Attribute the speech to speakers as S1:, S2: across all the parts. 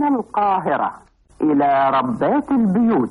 S1: من القاهرة إلى ربات البيوت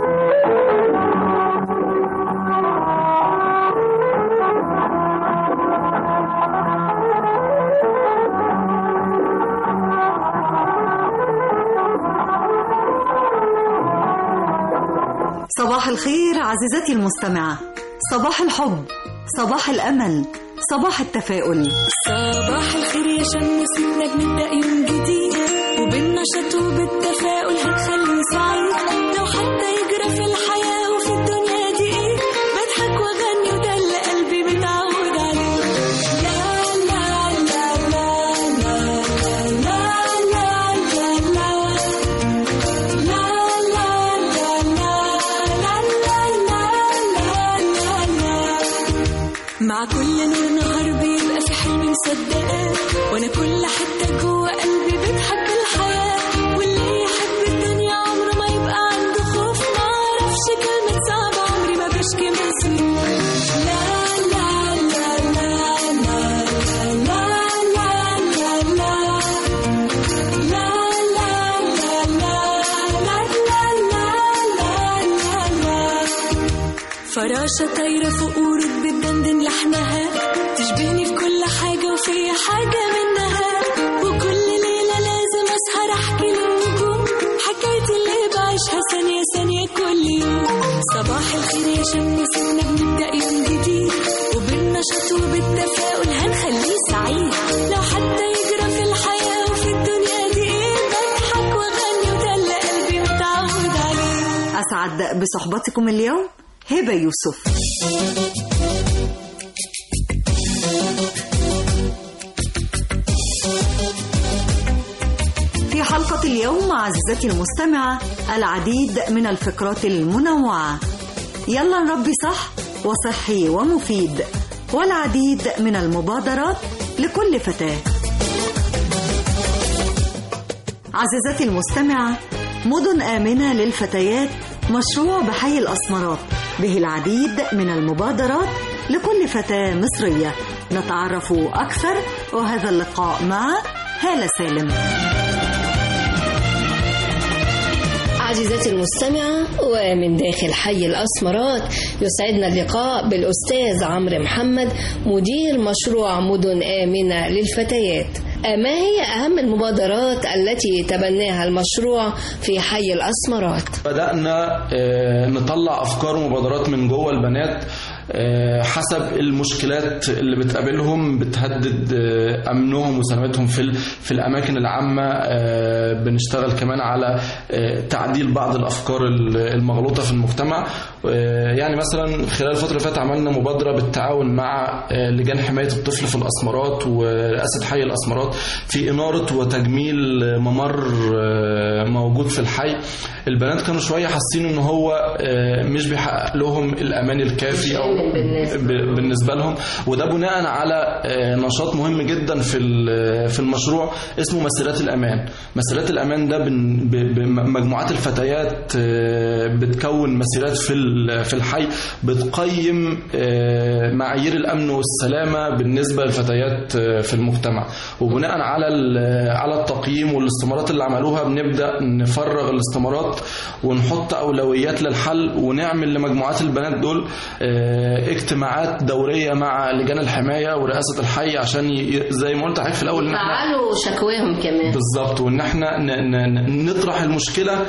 S2: صباح الخير عزيزتي المستمعة صباح الحب صباح الأمل صباح التفاؤل
S3: صباح الخير يا شمس منك نبدأ يوم جديد وبالنشاط وبالتفاؤل هنخليه سعيد لو حتى يجرى في الحياة وفي الدنيا دي ايه بضحك واغني وده اللي قلبي متعود عليه لا لا لا لا لا لا لا لا لا لا لا لا لا لا لا لا مع كل نور نهار بيبقى في حلم مصدقاه وانا كل حته جوه قلبي بتحب الحياه واللي يحب الدنيا عمره ما يبقى عنده خوف ما اعرفش كلمه صعبه عمري ما بشكي من سنين لا لا لا لا لا لا لا لا لا لا لا لا لا لا لا لا فراشة طايرة فوق ورود بتدندن لحنها تشبهني في كل حاجة وفي حاجة منها وكل ليلة لازم أسهر أحكي للنجوم حكايتي اللي بعيشها ثانية ثانية كل يوم صباح الخير يا شمس إنك بنبدأ يوم جديد وبالنشاط وبالتفاؤل هنخليه سعيد لو حتى يجرى في الحياة وفي الدنيا دي إيه بضحك وأغني وده اللي قلبي متعود عليه
S2: أسعد بصحبتكم اليوم هبة يوسف في حلقة اليوم عزيزتي المستمعة العديد من الفقرات المنوعة يلا نربي صح وصحي ومفيد والعديد من المبادرات لكل فتاة عزيزتي المستمعة مدن آمنة للفتيات مشروع بحي الأسمرات به العديد من المبادرات لكل فتاة مصرية نتعرف أكثر وهذا اللقاء مع هالة سالم
S4: عزيزتي المستمعة ومن داخل حي الأسمرات يسعدنا اللقاء بالأستاذ عمرو محمد مدير مشروع مدن آمنة للفتيات ما هي أهم المبادرات التي تبناها المشروع في حي الأسمرات؟
S5: بدأنا آه، نطلع أفكار ومبادرات من جوه البنات آه، حسب المشكلات اللي بتقابلهم بتهدد آه، امنهم وسلامتهم في ال- في الاماكن العامه آه، بنشتغل كمان على آه، تعديل بعض الافكار ال- المغلوطه في المجتمع آه، يعني مثلا خلال الفتره اللي فاتت عملنا مبادره بالتعاون مع آه، لجان حمايه الطفل في الاسمرات ورئاسه حي الاسمرات في اناره وتجميل ممر آه، موجود في الحي البنات كانوا شويه حاسين ان هو آه، مش بيحقق لهم الامان الكافي او
S4: آمن بالنسبة.
S5: ب- بالنسبه لهم وده بناء على آه، نشاط مهم جدا في ال- في المشروع اسمه مسيرات الامان مسيرات الامان ده بن- ب- ب- مجموعات الفتيات آه، بتكون مسيرات في ال- في الحي بتقيم آه، معايير الامن والسلامه بالنسبه للفتيات آه، في المجتمع وبناء على ال- على التقييم والاستمارات اللي عملوها بنبدا نفرغ الاستمارات ونحط اولويات للحل ونعمل لمجموعات البنات دول آه، اجتماعات دوريه مع لجان الحمايه ورئاسه الحي عشان ي- زي ما قلت حضرتك في الاول ان احنا
S4: فعلوا شكواهم كمان
S5: بالظبط وان احنا ن- ن- نطرح المشكله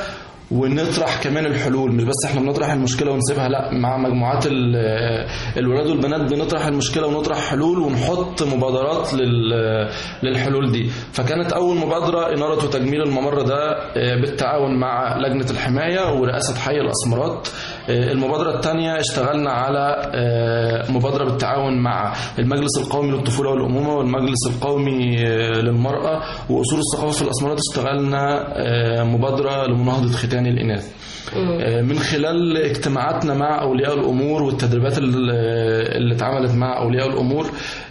S5: ونطرح كمان الحلول مش بس احنا بنطرح المشكله ونسيبها لا مع مجموعات ال- الولاد والبنات بنطرح المشكله ونطرح حلول ونحط مبادرات لل- للحلول دي فكانت اول مبادره اناره وتجميل الممر ده آه، بالتعاون مع لجنه الحمايه ورئاسه حي الاسمرات آه، المبادره الثانيه اشتغلنا على آه، مبادره بالتعاون مع المجلس القومي للطفوله والامومه والمجلس القومي آه، للمراه واصول الثقافه في الاسمرات اشتغلنا آه، مبادره لمناهضه ختان الاناث آه، من خلال اجتماعاتنا مع اولياء الامور والتدريبات ال- اللي اتعملت مع اولياء الامور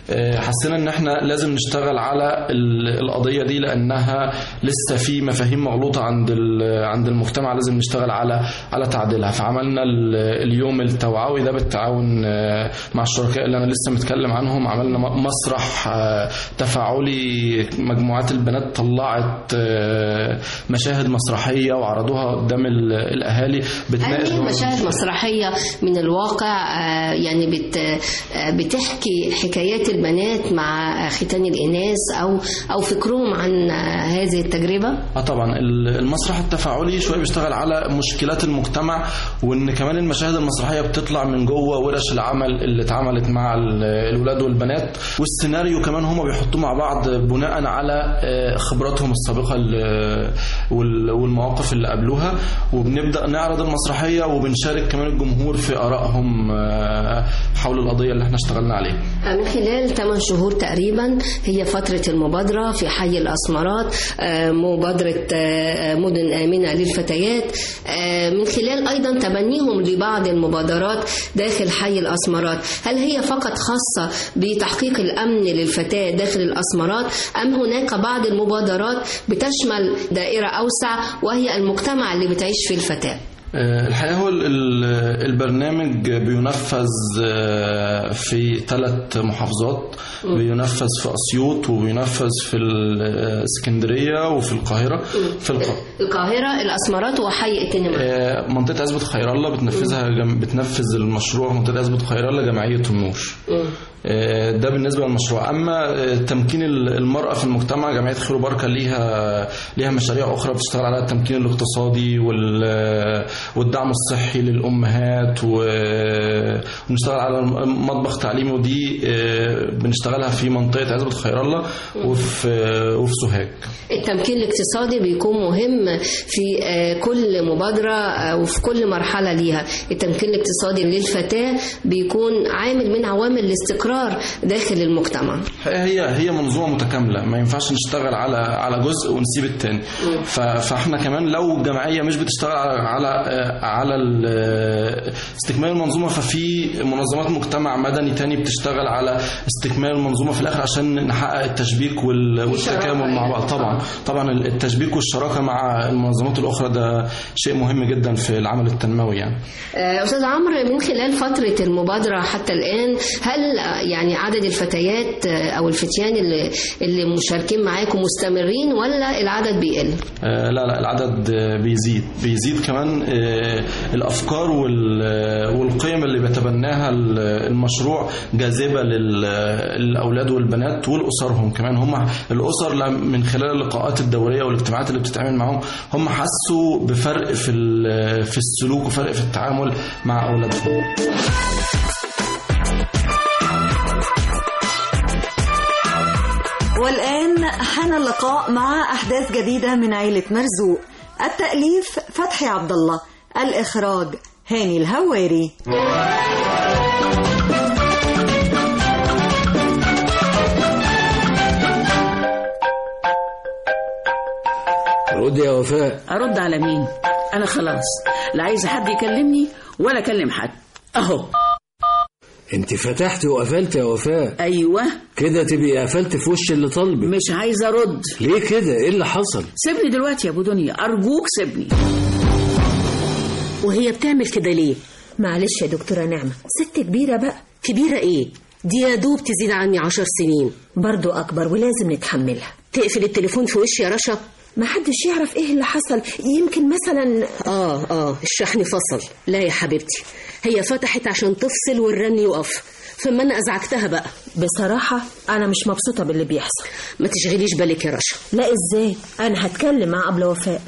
S5: آه، حسينا ان احنا لازم نشتغل على ال- القضيه دي لانها لسه في مفاهيم مغلوطه عند ال- عند المجتمع لازم نشتغل على على تعديلها فعملنا ال- اليوم التوعوي ده بالتعاون آه، مع الشركاء اللي انا لسه متكلم عنهم عملنا م- مسرح آه، تفاعلي مجموعات البنات طلعت آه، مشاهد مسرحيه وعرضوها قدام ال- الاهالي بتناقش
S4: هذه مشاهد مسرحية من الواقع آه، يعني بت آه، بتحكي حكايات البنات مع ختان الإناث أو أو فكرهم عن آه، هذه التجربة
S5: اه طبعا ال- المسرح التفاعلي شويه بيشتغل على مشكلات المجتمع وان كمان المشاهد المسرحيه بتطلع من جوه ورش العمل اللي اتعملت مع ال- الولاد والبنات والسيناريو كمان هما بيحطوه مع بعض بناء على آه، خبراتهم السابقه ال- وال- والمواقف اللي قابلوها وبنبدا نعرض المسرحيه وبنشارك كمان الجمهور في ارائهم آه، حول القضيه اللي احنا اشتغلنا عليها
S4: من خلال 8 شهور تقريبا هي فترة المبادرة في حي الأسمرات آه، مبادرة آه، مدن آمنة للفتيات آه، من خلال أيضا تبنيهم لبعض المبادرات داخل حي الأسمرات هل هي فقط خاصة بتحقيق الأمن للفتاة داخل الأسمرات أم هناك بعض المبادرات بتشمل دائرة أوسع وهي المجتمع اللي بتعيش فيه الفتاة
S5: آه، الحقيقة هو ال- ال- البرنامج بينفذ آه، في ثلاث محافظات بينفذ في أسيوط وبينفذ في الإسكندرية وفي القاهرة في القاهرة
S4: القاهرة الأسمرات وحي التنمية
S5: آه، منطقة عزبة خير الله بتنفذها جم... بتنفذ المشروع منطقة عزبة خير الله جمعية النور آه، ده بالنسبة للمشروع أما آه، تمكين ال- المرأة في المجتمع جمعية خير وبركة ليها ليها مشاريع أخرى بتشتغل على التمكين الاقتصادي وال... والدعم الصحي للأمهات و... ونشتغل على مطبخ تعليمي ودي آه، بنشتغلها في منطقة عزبة خير الله وفي وفي سوهاج
S4: التمكين الاقتصادي بيكون مهم في آه، كل مبادرة آه، وفي كل مرحلة ليها التمكين الاقتصادي للفتاة بيكون عامل من عوامل الاستقرار داخل المجتمع
S5: هي هي منظومه متكامله ما ينفعش نشتغل على على جزء ونسيب التاني ف- فاحنا كمان لو الجمعيه مش بتشتغل على على على ال- استكمال المنظومه ففي منظمات مجتمع مدني تاني بتشتغل على استكمال المنظومه في الاخر عشان نحقق التشبيك وال- والتكامل مع بعض طبعا طبعا التشبيك والشراكه مع المنظمات الاخرى ده شيء مهم جدا في العمل التنموي يعني
S4: آه، أستاذ عمرو من خلال فترة المبادرة حتى الآن هل آه، يعني عدد الفتيات آه، أو الفتيان اللي, اللي مشاركين معاكم مستمرين ولا العدد بيقل؟
S5: آه، لا لا العدد آه، بيزيد بيزيد كمان آه، الافكار وال- والقيم اللي بيتبناها ال- المشروع جاذبه لل- للاولاد والبنات والاسرهم كمان هم الاسر لم- من خلال اللقاءات الدوريه والاجتماعات اللي بتتعامل معاهم هم حسوا بفرق في ال- في السلوك وفرق في التعامل مع اولادهم
S2: والآن حان اللقاء مع أحداث جديدة من عيلة مرزوق التأليف فتحي عبد الله الإخراج هاني الهواري
S6: رد يا وفاء
S7: ارد على مين انا خلاص لا عايزه حد يكلمني ولا اكلم حد اهو
S6: انت فتحت وقفلت يا وفاء
S7: ايوه
S6: كده تبقي قفلت في وش اللي طالبك
S7: مش عايزه ارد
S6: ليه كده ايه اللي حصل
S7: سيبني دلوقتي يا ابو دنيا ارجوك سيبني وهي بتعمل كده ليه
S8: معلش يا دكتورة نعمة ست كبيرة بقى كبيرة ايه؟ دي يا دوب تزيد عني عشر سنين برضو أكبر ولازم نتحملها تقفل التليفون في وشي يا رشا ما حدش يعرف ايه اللي حصل يمكن مثلا اه اه الشحن فصل لا يا حبيبتي هي فتحت عشان تفصل والرن يقف ثم انا ازعجتها بقى بصراحة انا مش مبسوطة باللي بيحصل ما تشغليش بالك يا رشا لا ازاي انا هتكلم مع ابله وفاء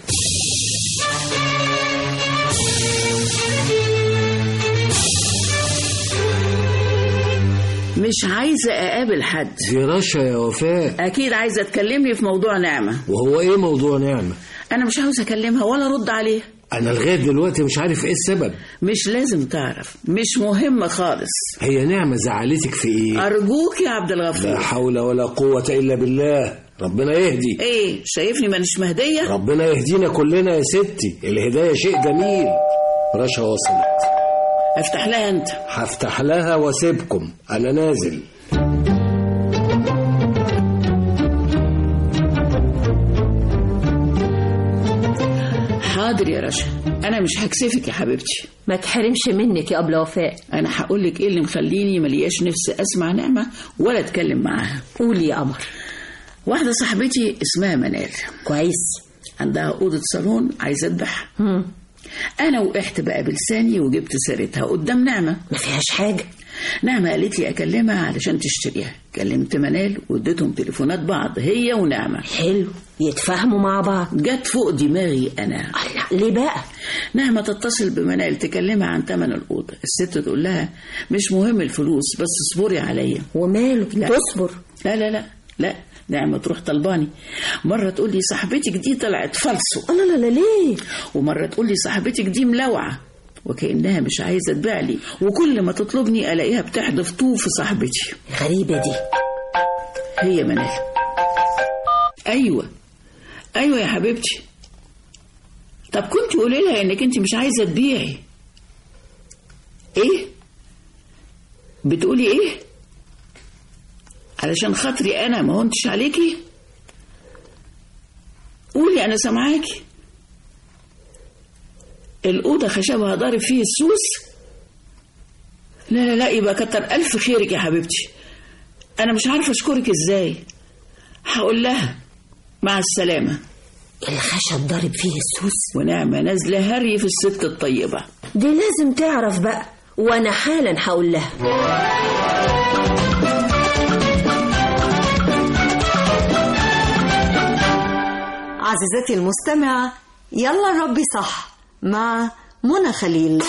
S7: مش عايزه اقابل حد
S6: دي رشا يا وفاء
S7: اكيد عايزه تكلمني في موضوع نعمه
S6: وهو ايه موضوع نعمة
S7: انا مش عاوزه اكلمها ولا ارد عليها
S6: انا لغاية دلوقتي مش عارف ايه السبب
S7: مش لازم تعرف مش مهم خالص
S6: هي نعمة زعلتك في ايه
S7: ارجوك يا عبد
S6: لا
S7: الغفور
S6: حول ولا قوة الا بالله ربنا يهدي
S7: ايه شايفني مانيش مهديه
S6: ربنا يهدينا كلنا يا ستي الهداية شيء جميل رشا وصلت
S7: افتح لها انت
S6: هفتح لها واسيبكم انا نازل
S7: حاضر يا رشا انا مش هكسفك يا حبيبتي
S8: ما تحرمش منك يا ابله وفاء
S7: انا هقول لك ايه اللي مخليني ملياش نفس اسمع نعمه ولا اتكلم معاها
S8: قولي يا قمر
S7: واحده صاحبتي اسمها منال
S8: كويس
S7: عندها اوضه صالون عايزه اذبح
S8: مم.
S7: انا وقعت بقى بلساني وجبت سيرتها قدام نعمه
S8: ما فيهاش حاجه
S7: نعمه قالت لي اكلمها علشان تشتريها كلمت منال واديتهم تليفونات بعض هي ونعمه
S8: حلو يتفاهموا مع بعض
S7: جت فوق دماغي انا
S8: الله ليه بقى
S7: نعمة تتصل بمنال تكلمها عن تمن الأوضة الست تقول لها مش مهم الفلوس بس اصبري عليا
S8: وماله
S7: لا.
S8: تصبر
S7: لا لا لا لا نعمة تروح طلباني مرة تقول لي صاحبتك دي طلعت فالصو
S8: لا لا لا ليه
S7: ومرة تقول لي صاحبتك دي ملوعة وكأنها مش عايزة تبيع لي وكل ما تطلبني ألاقيها بتحدف طوف في صاحبتي
S8: غريبه دي
S7: هي منال أيوة أيوة يا حبيبتي طب كنت قولي لها إنك أنت مش عايزة تبيعي إيه بتقولي إيه علشان خاطري أنا ما هونتش عليكي قولي أنا سامعاكي الأوضة خشبها ضارب فيه السوس لا لا لا يبقى كتر ألف خيرك يا حبيبتي أنا مش عارفة أشكرك إزاي هقول لها مع السلامة
S8: الخشب ضارب فيه السوس
S7: ونعمة نازلة هري في الست الطيبة
S8: دي لازم تعرف بقى وانا حالا هقول لها
S2: عزيزتي المستمعة يلا الرب صح مع منى خليل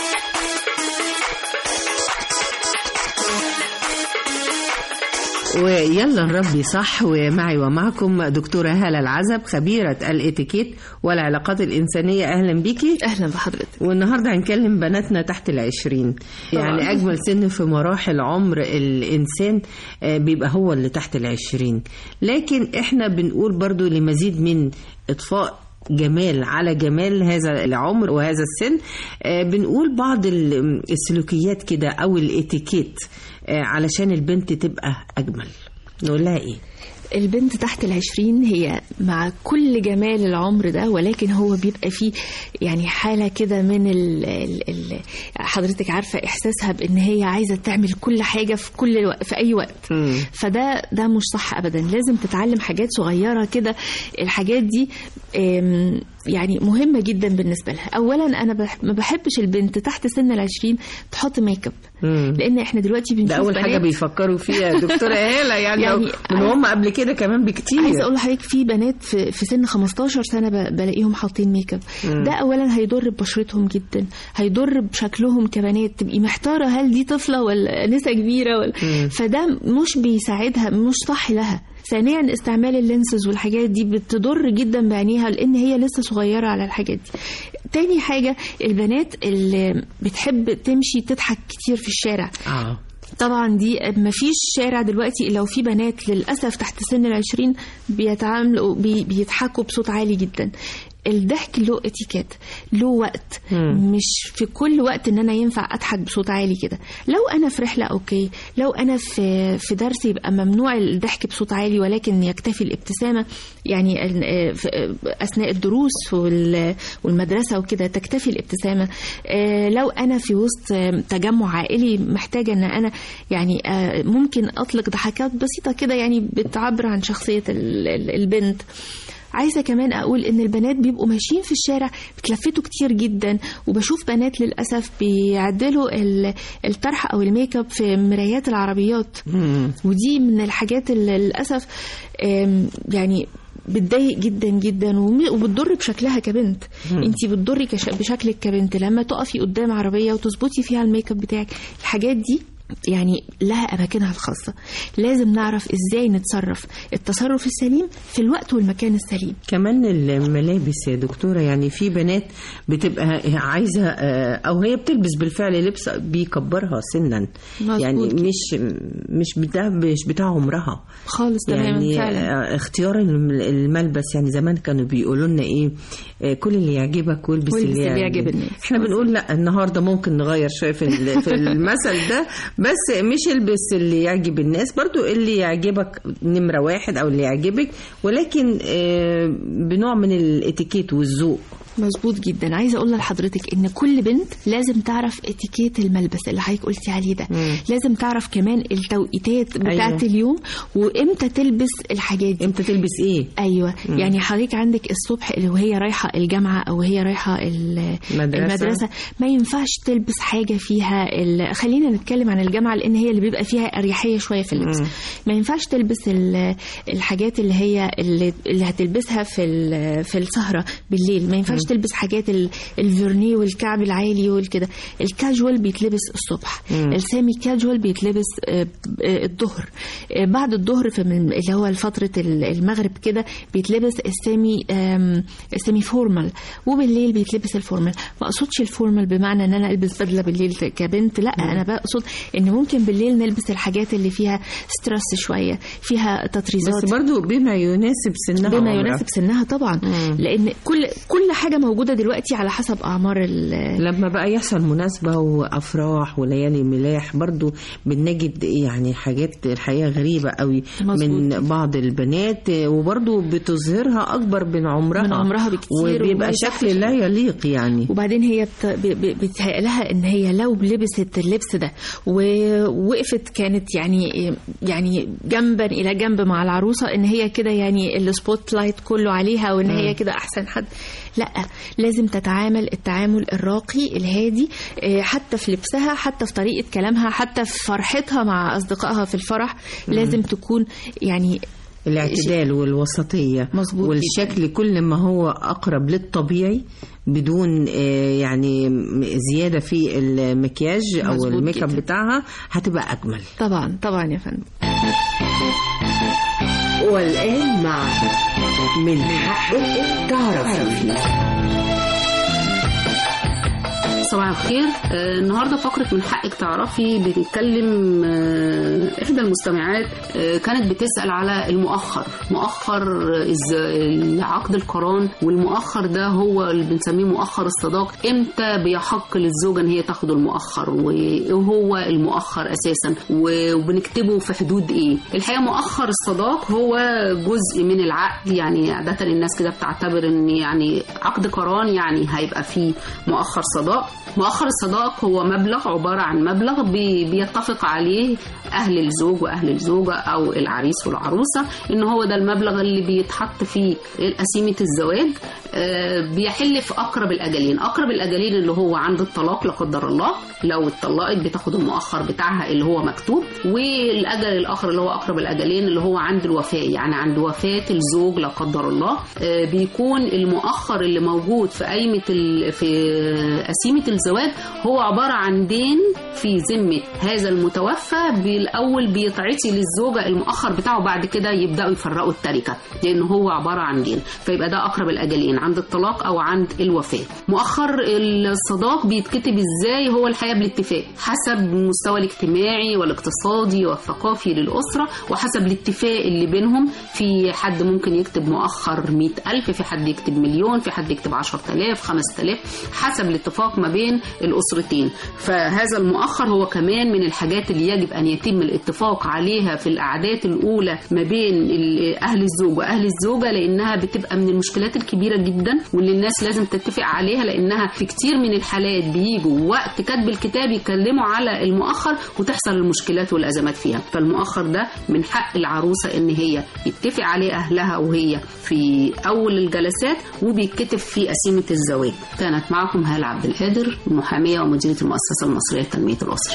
S9: ويلا نربي صح ومعي ومعكم دكتورة هالة العزب خبيرة الاتيكيت والعلاقات الإنسانية أهلا بيكي
S10: اهلا بحضرتك
S9: والنهاردة هنكلم بناتنا تحت العشرين يعني أجمل سن في مراحل عمر الإنسان آه، بيبقى هو اللي تحت العشرين لكن إحنا بنقول برضو لمزيد من إطفاء جمال على جمال هذا العمر وهذا السن آه، بنقول بعض ال- السلوكيات كده أو الاتيكيت آه، علشان البنت تبقى أجمل نقول لها إيه
S10: البنت تحت العشرين هي مع كل جمال العمر ده ولكن هو بيبقى فيه يعني حالة كده من ال ال ال حضرتك عارفة إحساسها بإن هي عايزة تعمل كل حاجة في كل الوقت في أي وقت فده ده مش صح أبدا لازم تتعلم حاجات صغيرة كده الحاجات دي آم، يعني مهمة جدا بالنسبة لها أولا أنا بح- ما بحبش البنت تحت سن العشرين تحط ميك اب
S9: مم.
S10: لأن إحنا دلوقتي بنشوف
S9: ده أول حاجة
S10: بنات-
S9: بيفكروا فيها يا دكتورة هالة يعني,
S10: يعني
S9: يعني من هم قبل كده كمان بكتير
S10: عايزه اقول لحضرتك في بنات في, في سن 15 سنه ب- بلاقيهم حاطين ميك اب
S9: مم.
S10: ده اولا هيضر ببشرتهم جدا هيضر بشكلهم كبنات تبقي محتاره هل دي طفله ولا انسه كبيره ولا
S9: مم.
S10: فده مش بيساعدها مش صح لها ثانيا استعمال اللينسز والحاجات دي بتضر جدا بعينيها لان هي لسه صغيره على الحاجات دي تاني حاجه البنات اللي بتحب تمشي تضحك كتير في الشارع
S9: اه
S10: طبعا دي مفيش شارع دلوقتي الا وفي بنات للاسف تحت سن العشرين بيتعاملوا بي بيضحكوا بصوت عالي جدا الضحك له اتيكيت له وقت
S9: مم.
S10: مش في كل وقت ان انا ينفع اضحك بصوت عالي كده لو انا في رحله اوكي لو انا في في درس يبقى ممنوع الضحك بصوت عالي ولكن يكتفي الابتسامه يعني ال- آه، في- آه، اثناء الدروس وال- والمدرسه وكده تكتفي الابتسامه آه، لو انا في وسط آه، تجمع عائلي محتاجه ان انا يعني آه، ممكن اطلق ضحكات بسيطه كده يعني بتعبر عن شخصيه ال- ال- البنت عايزه كمان اقول ان البنات بيبقوا ماشيين في الشارع بيتلفتوا كتير جدا وبشوف بنات للاسف بيعدلوا ال- الطرح او الميك اب في مرايات العربيات ودي من الحاجات اللي للاسف آم، يعني بتضايق جدا جدا وم- وبتضر بشكلها كبنت
S9: مم.
S10: انت بتضري كش... بشكلك كبنت لما تقفي قدام عربيه وتظبطي فيها الميك اب بتاعك الحاجات دي يعني لها اماكنها الخاصه لازم نعرف ازاي نتصرف التصرف السليم في الوقت والمكان السليم
S9: كمان الملابس يا دكتورة يعني في بنات بتبقى عايزة آه، أو هي بتلبس بالفعل لبس بيكبرها سنا
S10: مظبوط
S9: يعني
S10: كده.
S9: مش مش بتاع مش بتاع عمرها
S10: خالص تماما
S9: يعني
S10: فعلا
S9: آه، اختيار الم- الملبس يعني زمان كانوا بيقولوا لنا ايه آه، كل اللي يعجبك والبس
S10: والبس
S9: اللي
S10: اللي
S9: يعجبك
S10: يعجب الناس.
S9: احنا بنقول لا النهارده ممكن نغير شويه في ال- في المثل ده بس مش البس اللي يعجب الناس برضو اللي يعجبك نمره واحد او اللي يعجبك ولكن آه، بنوع من الاتيكيت والذوق
S10: مظبوط جدا عايزه اقول لحضرتك ان كل بنت لازم تعرف اتيكيت الملبس اللي حضرتك قلتي عليه ده
S9: مم.
S10: لازم تعرف كمان التوقيتات بتاعه
S9: أيوة.
S10: أيوة. اليوم وامتى تلبس الحاجات دي
S9: امتى تلبس ايه
S10: ايوه
S9: مم.
S10: يعني حضرتك عندك الصبح اللي وهي رايحه الجامعه او هي رايحه ال-
S9: مدرسة.
S10: المدرسه ما ينفعش تلبس حاجه فيها ال... خلينا نتكلم عن الجامعه لان هي اللي بيبقى فيها اريحيه شويه في اللبس
S9: مم.
S10: ما ينفعش تلبس ال... الحاجات اللي هي اللي, اللي هتلبسها في ال... في السهره بالليل ما ينفعش تلبس حاجات ال... الفيرني والكعب العالي والكده الكاجوال بيتلبس الصبح
S9: مم.
S10: السامي كاجوال بيتلبس آه، آه، الظهر آه، بعد الظهر في من اللي هو فتره ال- المغرب كده بيتلبس السامي آم، السامي فورمال وبالليل بيتلبس الفورمال ما اقصدش الفورمال بمعنى ان انا البس بدله بالليل كبنت لا انا بقصد ان ممكن بالليل نلبس الحاجات اللي فيها ستريس شويه فيها تطريزات
S9: بس برضو بما يناسب سنها
S10: بما
S9: وعمرها.
S10: يناسب سنها طبعا
S9: مم.
S10: لان كل كل حاجه موجوده دلوقتي على حسب اعمار ال-
S9: لما بقى يحصل مناسبة وأفراح وليالي ملاح برضو بنجد يعني حاجات الحقيقة غريبة قوي
S10: مظبوط.
S9: من بعض البنات وبرضو بتظهرها أكبر من عمرها
S10: من عمرها بكتير
S9: وبيبقى
S10: وما
S9: شكل
S10: يصحش.
S9: لا يليق يعني
S10: وبعدين هي بت... ب- ب- بيتهيأ لها ان هي لو لبست اللبس ده ووقفت كانت يعني يعني جنبا الى جنب مع العروسه ان هي كده يعني السبوت لايت كله عليها وان هي كده احسن حد لا لازم تتعامل التعامل الراقي الهادي آه، حتى في لبسها حتى في طريقه كلامها حتى في فرحتها مع اصدقائها في الفرح لازم تكون يعني
S9: الاعتدال والوسطية
S10: مظبوط
S9: والشكل كل ما هو أقرب للطبيعي بدون آه، يعني م- زيادة في المكياج أو
S10: مظبوط
S9: الميك اب
S10: جدا.
S9: بتاعها هتبقى أجمل
S10: طبعا طبعا يا فندم
S11: والآن مع من حقك تعرفي
S12: صباح الخير آه، النهارده فقره من حقك تعرفي بنتكلم آه، احدى المستمعات آه، كانت بتسال على المؤخر مؤخر إز- عقد القران والمؤخر ده هو اللي بنسميه مؤخر الصداق امتى بيحق للزوجه ان هي تاخد المؤخر وايه هو المؤخر اساسا و- وبنكتبه في حدود ايه الحقيقه مؤخر الصداق هو جزء من العقد يعني عاده الناس كده بتعتبر ان يعني عقد قران يعني هيبقى فيه مؤخر صداق مؤخر الصداق هو مبلغ عبارة عن مبلغ بي- بيتفق عليه أهل الزوج وأهل الزوجة أو العريس والعروسة إن هو ده المبلغ اللي بيتحط فيه قسيمة الزواج آه، بيحل في أقرب الأجلين أقرب الأجلين اللي هو عند الطلاق لا قدر الله لو اتطلقت بتاخد المؤخر بتاعها اللي هو مكتوب والأجل الآخر اللي هو أقرب الأجلين اللي هو عند الوفاة يعني عند وفاة الزوج لا قدر الله آه، بيكون المؤخر اللي موجود في قايمة ال- في قسيمة الزواج هو عبارة عن دين في ذمة هذا المتوفى بالأول بيتعطي للزوجة المؤخر بتاعه بعد كده يبدأوا يفرقوا التركة لأن هو عبارة عن دين فيبقى ده أقرب الأجلين عند الطلاق أو عند الوفاة مؤخر الصداق بيتكتب إزاي هو الحياة بالاتفاق حسب المستوى الاجتماعي والاقتصادي والثقافي للأسرة وحسب الاتفاق اللي بينهم في حد ممكن يكتب مؤخر مئة ألف في حد يكتب مليون في حد يكتب عشر تلاف خمس تلاف حسب الاتفاق ما بين الأسرتين فهذا المؤخر هو كمان من الحاجات اللي يجب أن يتم الاتفاق عليها في الأعداد الأولى ما بين ال- أهل الزوج وأهل الزوجة لأنها بتبقى من المشكلات الكبيرة جدا واللي الناس لازم تتفق عليها لأنها في كتير من الحالات بيجوا وقت كتب الكتاب يتكلموا على المؤخر وتحصل المشكلات والأزمات فيها فالمؤخر ده من حق العروسة إن هي يتفق عليه أهلها وهي في أول الجلسات وبيتكتب في قسيمة الزواج كانت معكم هالة عبد القادر المحامية ومديرة المؤسسة المصرية لتنمية الأسرة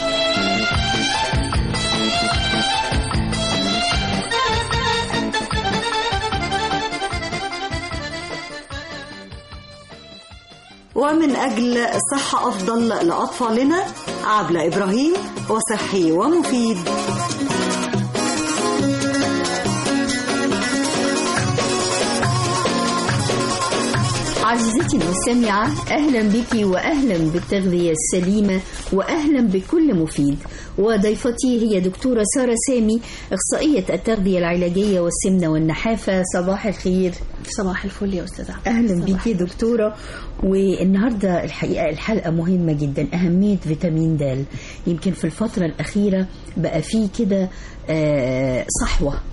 S2: ومن أجل صحة أفضل لأطفالنا عبلة إبراهيم وصحي ومفيد
S13: عزيزتي المستمعة أهلا بك وأهلا بالتغذية السليمة وأهلا بكل مفيد وضيفتي هي دكتورة سارة سامي إخصائية التغذية العلاجية والسمنة والنحافة صباح الخير
S10: صباح الفل يا أستاذة
S13: أهلا بك دكتورة والنهاردة الحقيقة الحلقة مهمة جدا أهمية فيتامين د يمكن في الفترة الأخيرة بقى فيه كده آه، صحوة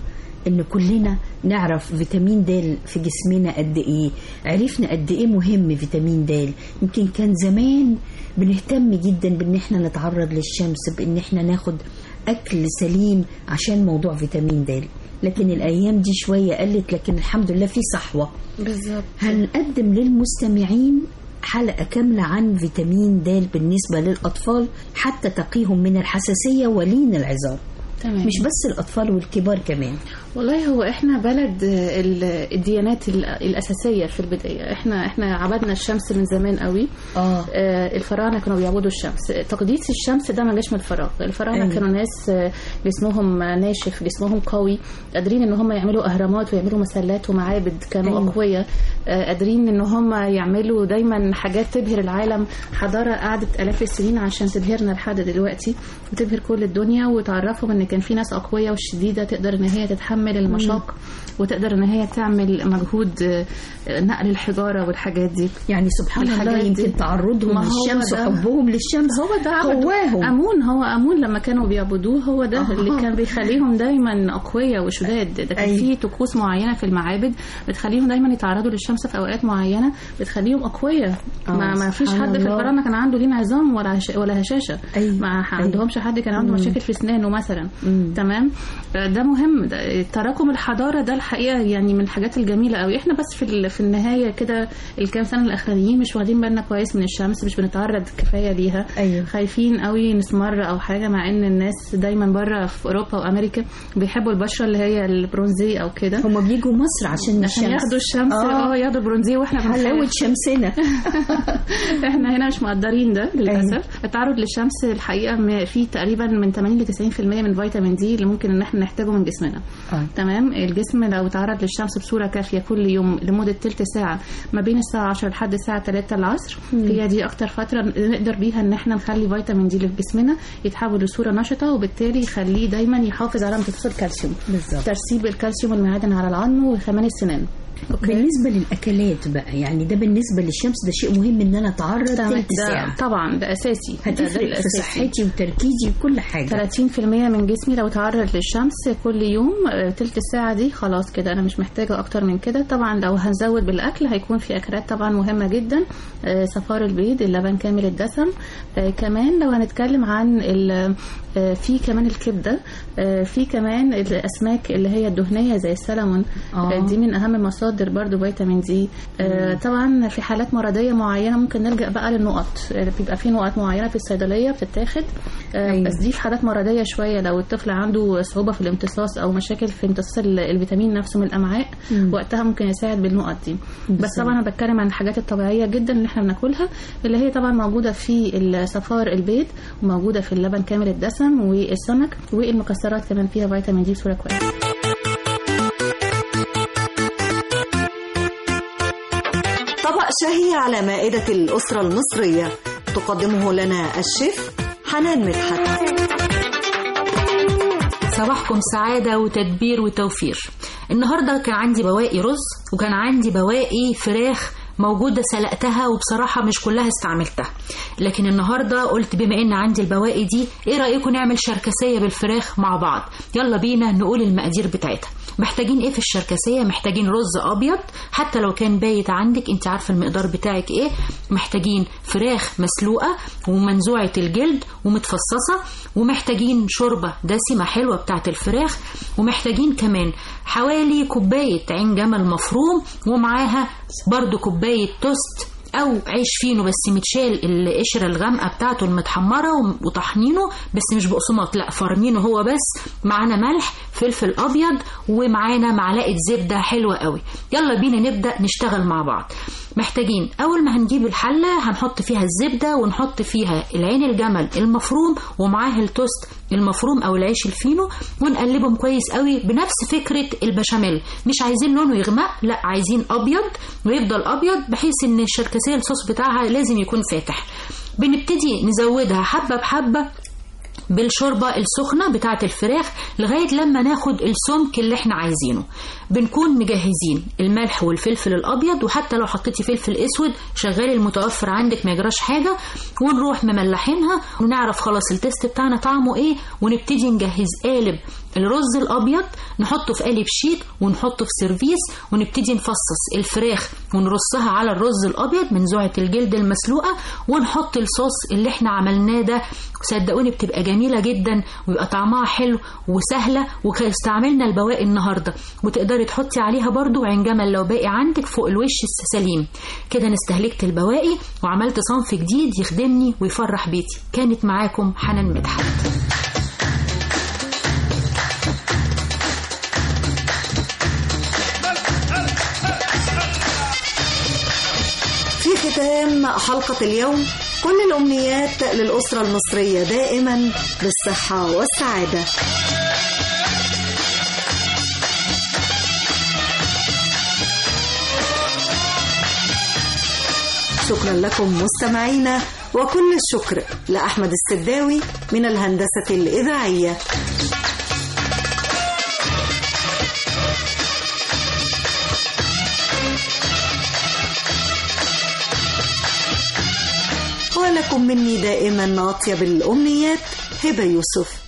S13: ان كلنا نعرف فيتامين د في جسمنا قد ايه عرفنا قد ايه مهم فيتامين د يمكن كان زمان بنهتم جدا بان احنا نتعرض للشمس بان احنا ناخد اكل سليم عشان موضوع فيتامين د لكن الايام دي شويه قلت لكن الحمد لله في صحوه
S10: بالظبط
S13: هنقدم للمستمعين حلقة كاملة عن فيتامين د بالنسبة للأطفال حتى تقيهم من الحساسية ولين العظام
S10: تمام.
S13: مش بس الأطفال والكبار كمان
S10: والله هو احنا بلد ال- الديانات ال- الاساسيه في البدايه احنا احنا عبدنا الشمس من زمان قوي
S13: اه
S10: الفراعنه كانوا بيعبدوا الشمس تقديس الشمس ده ما جاش من الفراغ الفراعنه
S13: أيوة.
S10: كانوا ناس آه، جسمهم ناشف جسمهم قوي قادرين ان هم يعملوا اهرامات ويعملوا مسلات ومعابد كانوا
S13: أيوة.
S10: اقوياء آه، قادرين ان هم يعملوا دايما حاجات تبهر العالم حضاره قعدت الاف السنين عشان تبهرنا لحد دلوقتي وتبهر كل الدنيا وتعرفهم ان كان في ناس اقوياء وشديده تقدر ان هي تتحمل المشاق وتقدر ان هي تعمل مجهود آه، نقل الحجاره والحاجات دي
S13: يعني سبحان الله
S10: الحاجات
S13: يمكن
S10: دي.
S13: تعرضهم
S10: ما هو
S13: للشمس
S10: ده-
S13: وحبهم للشمس
S10: هو ده عبد
S13: قواهم.
S10: امون هو امون لما كانوا بيعبدوه هو ده
S13: آه.
S10: اللي كان بيخليهم دايما اقوياء وشداد ده كان
S13: أيوة.
S10: في طقوس معينه في المعابد بتخليهم دايما يتعرضوا للشمس في اوقات معينه بتخليهم اقوياء
S13: آه،
S10: ما, ما فيش
S13: سبحان
S10: حد في
S13: الله.
S10: الفراعنه كان عنده لين عظام ولا هش... ولا هشاشه
S13: أيوة.
S10: ما
S13: أيوة.
S10: عندهمش حد كان عنده
S13: مم.
S10: مشاكل في اسنانه مثلا
S13: مم.
S10: تمام ده مهم ده تراكم الحضاره ده الحقيقه يعني من الحاجات الجميله قوي احنا بس في ال- في النهايه كده الكام سنه الاخرانيين مش واخدين بالنا كويس من الشمس مش بنتعرض كفايه ليها
S13: أيوة.
S10: خايفين قوي نسمر او حاجه مع ان الناس دايما بره في اوروبا وامريكا بيحبوا البشره اللي هي البرونزي او كده
S13: هما بيجوا مصر عشان
S10: عشان
S13: الشمس
S10: ياخدوا الشمس اه ياخدوا البرونزي واحنا بنخاف.
S13: حلاوة شمسنا
S10: احنا هنا مش مقدرين ده للاسف التعرض للشمس الحقيقه م- فيه تقريبا من 80 ل 90% من فيتامين دي اللي ممكن ان احنا نحتاجه من جسمنا
S13: آه.
S10: تمام الجسم لو تعرض للشمس بصوره كافيه كل يوم لمده تلت ساعه ما بين الساعه 10 لحد الساعه 3 العصر هي دي اكتر فتره نقدر بيها ان احنا نخلي فيتامين دي اللي في جسمنا يتحول لصوره نشطه وبالتالي يخليه دايما يحافظ على امتصاص الكالسيوم
S13: بالظبط.
S10: ترسيب الكالسيوم والمعادن على العظم وكمان السنان
S13: بالنسبة للأكلات بقى يعني ده بالنسبة للشمس ده شيء مهم إن أنا أتعرض
S10: تمام.
S13: تلت
S10: ده
S13: ساعة
S10: طبعا ده اساسي ده- ده
S13: هتفرق في
S10: الأساسي.
S13: صحتي وتركيزي وكل حاجة
S10: 30% من جسمي لو تعرض للشمس كل يوم آه، تلت ساعة دي خلاص كده أنا مش محتاجة أكتر من كده طبعا لو هنزود بالأكل هيكون في أكلات طبعا مهمة جدا آه، صفار البيض اللبن كامل الدسم آه، كمان لو هنتكلم عن ال- آه، في كمان الكبدة آه، في كمان الأسماك اللي هي الدهنية زي السلمون
S13: آه.
S10: آه، دي من أهم مصادر برضو فيتامين دي آه، طبعا في حالات مرضية معينة ممكن نلجأ بقى للنقط آه، بيبقى في نقط معينة في الصيدلية بتتاخد آه،
S13: أيوة.
S10: بس دي في حالات مرضية شوية لو الطفل عنده صعوبة في الامتصاص أو مشاكل في امتصاص ال- الفيتامين نفسه من الأمعاء
S13: مم.
S10: وقتها ممكن يساعد بالنقط دي بس
S13: بالظبط.
S10: طبعا أنا بتكلم عن الحاجات الطبيعية جدا اللي احنا بناكلها اللي هي طبعا موجودة في الصفار البيض وموجودة في اللبن كامل الدسم والسمك والمكسرات كمان فيها فيتامين دي بصورة كويسة
S2: طبق شهي على مائدة الأسرة المصرية تقدمه لنا الشيف حنان مدحت
S14: صباحكم سعادة وتدبير وتوفير النهاردة كان عندي بواقي رز وكان عندي بواقي فراخ موجودة سلقتها وبصراحة مش كلها استعملتها لكن النهاردة قلت بما ان عندي البواقي دي ايه رأيكم نعمل شركسية بالفراخ مع بعض يلا بينا نقول المقادير بتاعتها محتاجين ايه في الشركسية محتاجين رز ابيض حتى لو كان بايت عندك انت عارفة المقدار بتاعك ايه محتاجين فراخ مسلوقة ومنزوعة الجلد ومتفصصة ومحتاجين شوربة دسمة حلوة بتاعت الفراخ ومحتاجين كمان حوالي كوباية عين جمل مفروم ومعاها برضو كوباية توست او عيش فينو بس متشال القشره الغامقه بتاعته المتحمره وطحنينه بس مش بقسماط لا فرمينه هو بس معانا ملح فلفل ابيض ومعانا معلقه زبده حلوه قوي يلا بينا نبدا نشتغل مع بعض محتاجين اول ما هنجيب الحله هنحط فيها الزبده ونحط فيها العين الجمل المفروم ومعاه التوست المفروم او العيش الفينو ونقلبهم كويس قوي بنفس فكره البشاميل مش عايزين لونه يغمق لا عايزين ابيض ويفضل ابيض بحيث ان الشركسيه الصوص بتاعها لازم يكون فاتح بنبتدي نزودها حبه بحبه بالشوربه السخنه بتاعه الفراخ لغايه لما ناخد السمك اللي احنا عايزينه بنكون مجهزين الملح والفلفل الابيض وحتى لو حطيتي فلفل اسود شغال المتوفر عندك ما يجراش حاجه ونروح مملحينها ونعرف خلاص التست بتاعنا طعمه ايه ونبتدي نجهز قالب الرز الابيض نحطه في قالب شيك ونحطه في سيرفيس ونبتدي نفصص الفراخ ونرصها على الرز الابيض منزوعه الجلد المسلوقه ونحط الصوص اللي احنا عملناه ده صدقوني بتبقى جميله جدا ويبقى طعمها حلو وسهله واستعملنا البواقي النهارده وتقدري تحطي عليها برضو عين جمل لو باقي عندك فوق الوش السليم كده انا استهلكت البواقي وعملت صنف جديد يخدمني ويفرح بيتي كانت معاكم حنان مدحت
S2: في ختام حلقة اليوم كل الأمنيات للأسرة المصرية دائما بالصحة والسعادة شكرا لكم مستمعينا وكل الشكر لأحمد السداوي من الهندسة الإذاعية ولكم مني دائما أطيب الأمنيات هبة يوسف